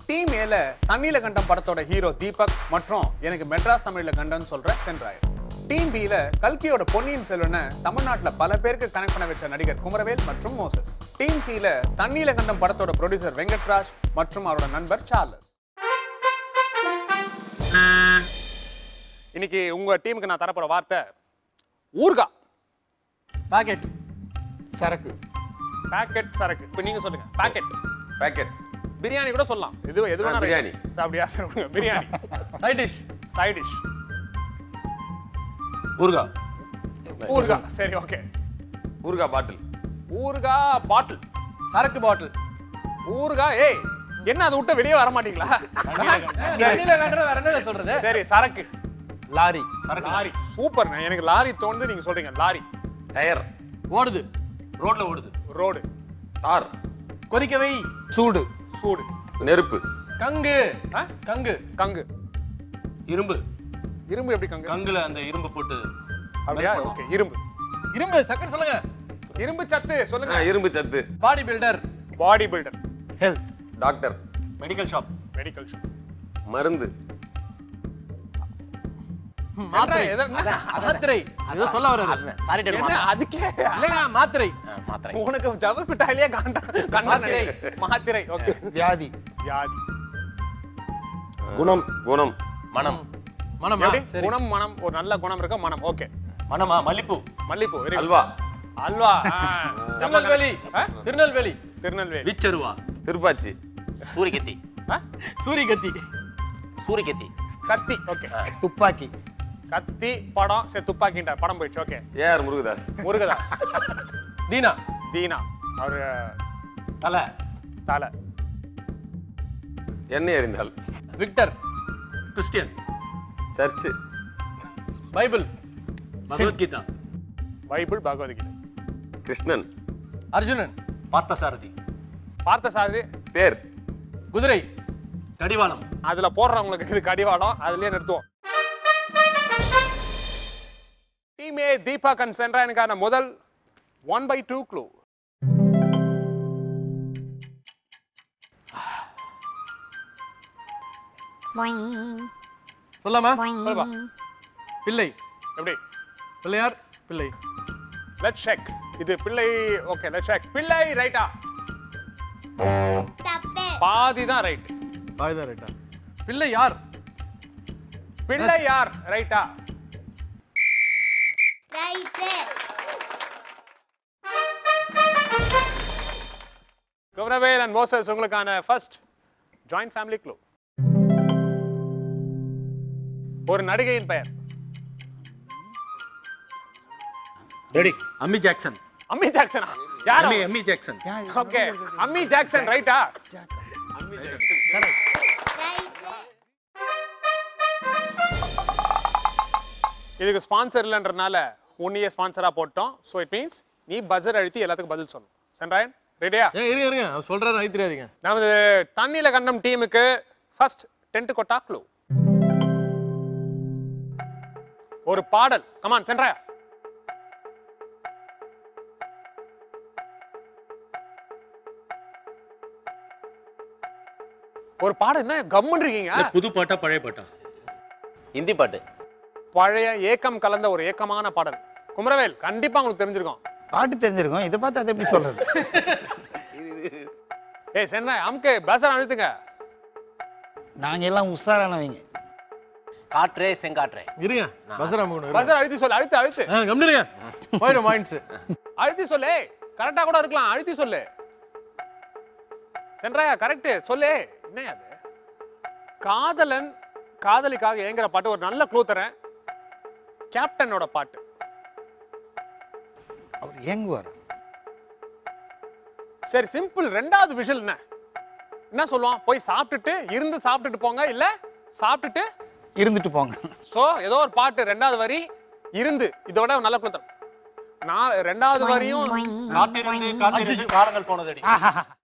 Team ஏல தண்ணியில கண்டம் படத்தோட ஹீரோ தீபக் மற்றும் எனக்கு மெட்ராஸ் தமிழ்ல கண்டம்னு சொல்ற சென்றாயர் டீம் பில கல்கியோட பொன்னியின் செல்வனை தமிழ்நாட்டுல பல பேருக்கு கனெக்ட் பண்ண வச்ச நடிகர் குமரவேல் மற்றும் மோசஸ் டீம் சில தண்ணியில கண்டம் படத்தோட ப்ரொடியூசர் வெங்கட்ராஜ் மற்றும் அவரோட நண்பர் சார்லஸ் இன்னைக்கு உங்க டீமுக்கு நான் தரப்போற வார்த்தை ஊர்கா பாக்கெட் சரக்கு பாக்கெட் சரக்கு இப்போ நீங்க சொல்லுங்க பாக்கெட் பேக்கெட் பிரியாணி கூட சொல்லலாம் இது எது வேணா பிரியாணி. right. அப்படியா சரி விடுங்க. Biryani side dish side dish ஊர்கா ஊர்கா சரி ஓகே ஊறுகாய் பாட்டில் ஊர்கா பாட்டில் சரக்கு பாட்டில் ஊர்கா ஏய் என்ன அதை விட்டு வெளியே வர மாட்டீங்களா சரி தண்ணியில காட்டுறது வேற என்ன சொல்றது சரி சரக்கு லாரி சரக்கு லாரி சூப்பர் எனக்கு லாரி தோணுது நீங்க சொல்றீங்க லாரி டயர் ஓடுது ரோட்ல ஓடுது ரோடு தார் கொதிக்க வை சூடு சூடு நெருப்பு கங்கு ஆ? கங்கு கங்கு இரும்பு இரும்பு எப்படி கங்கு கங்குல அந்த இரும்பு போட்டு அப்படியா ஓகே இரும்பு இரும்பு சக்கர் சொல்லுங்க இரும்பு சத்து ஆ, சொல்லுங்க இரும்பு சத்து body builder body builder health doctor medical shop medical shop மருந்து மாத்திரை எதை- என்ன? மாத்திரை ஏதோ சொல்ல வர்றாரு என்ன அதுக்கே இல்லைங்க மாத்திரை உனக்கு ஜவர் பிட்டாயிலே காண்டா கண்டா மாத்திரை. மாத்திரை ஓகே வியாதி வியாதி குணம் குணம் மனம் மனம் எப்படி சரி குணம் மனம் ஒரு நல்ல குணம் இருக்க மனம் ஓகே மனமா மல்லிப்பூ மல்லிப்பூ very good. அல்வா அல்வா ஆ. திருநெல்வேலி ஆ? திருநெல்வேலி திருநெல்வேலி விச்சருவா திருப்பாச்சி சூரியகத்தி ஆ? சூரியகத்தி சூரியகத்தி கத்தி ஓகே துப்பாக்கி கத்தி படம் சரி துப்பாக்கின்ற படம் போயிடுச்சு ஓகே ஏஆர் முருகதாஸ் முருகதாஸ் தீனா தீனா அவரு தலை தலை எண்ணெய் அறிந்தால் Victor Christian church Bible Bhagavad Gita Bible Bhagavad Gita Krishnan Arjunan Parthasarathy பார்த்த சாதி தேர் குதிரை கடிவாளம் அதுல போடுறவங்களுக்கு இது கடிவாளம் அதுலயே நிறுத்துவோம் டீம் ஏ தீபக் அண்ட் சென்ட்ராயனுக்கான முதல் ஒன் பை டூ க்ளூ சொல்லாமா சொல்லுப்பா பிள்ளை எப்படி பிள்ளையார் பிள்ளை லெட் செக் இது பிள்ளை ஓகே லெட் செக் பிள்ளை ரைட்டா பாதி தான் ரைட் பாய்தான் ரைட்டா பிள்ளை யார் பிள்ளை யார் ரைட்டா குமரவேல் அண்ட் மோசஸ் உங்களுக்கான ஃபர்ஸ்ட் ஜாயிண்ட் ஃபேமிலி க்ளூ ஒரு நடிகையின் பெயர் ரெடி அம்மி ஜாக்சன் அம்மி ஜாக்சனா யார் அம்மி அம்மி ஜாக்சன் ஓகே அம்மி ஜாக்சன் ரைட்டா இதுக்கு ஸ்பான்சர் இல்லைன்றனால உன்னையே ஸ்பான்சரா போட்டோம் ஸோ இட் மீன்ஸ் நீ பஸர் அழுத்தி எல்லாத்துக்கும் பதில் சொல்லணும் சென்றாயன் ரெடியா ஏன் இருங்க இருங்க அவர் சொல்றாரு ஐ தெரியாதீங்க நமது தண்ணியில கண்டம் டீமுக்கு ஃபர்ஸ்ட் டென்ட் கொட்டா க்ளூ ஒரு பாடல் கமான் சென்றாயா ஒரு பாடல் என்ன கம்முன்னு இருக்கீங்க புது பாட்டா பழைய பாட்டா ஹிந்தி பாட்டு பழைய ஏக்கம் கலந்த ஒரு ஏக்கமான பாடல் குமரவேல் கண்டிப்பா உங்களுக்கு தெரிஞ்சிருக்கும் பாட்டு தெரிஞ்சிருக்கும் இதை பார்த்து அதை எப்படி சொல்றது ஏய் சென்னை அமுக்கு பேசலாம் அழுத்துங்க நாங்க எல்லாம் உஷாரானவங்க காற்றே செங்காற்றே இருங்க பஸ்ரா மூணு பஸர் அழுத்தி சொல்லு அழுத்து அழுத்து கம்மிடுங்க போயிடும் பாயிண்ட்ஸ் அழுத்தி சொல்லு கரெக்டா கூட இருக்கலாம் அழுத்தி சொல்லு சென்றாயா கரெக்ட் சொல்லு என்ன அது காதலன் காதலிக்காக ஏங்குற பாட்டு ஒரு நல்ல க்ளூ தரேன் கேப்டனோட பாட்டு அவர் ஏங்குவார் சரி சிம்பிள் ரெண்டாவது விஷயம் என்ன என்ன சொல்லுவான் போய் சாப்பிட்டுட்டு இருந்து சாப்பிட்டுட்டு போங்க இல்ல சாப்பிட்டுட்டு இருந்துட்டு போங்க சோ ஏதோ ஒரு பாட்டு ரெண்டாவது வரி இருந்து இதோட நல்ல க்ளூ தரேன் நான் ரெண்டாவது வரியும் காத்திருந்து காத்திருந்து காலங்கள் போனதடி ஆஹாஹா.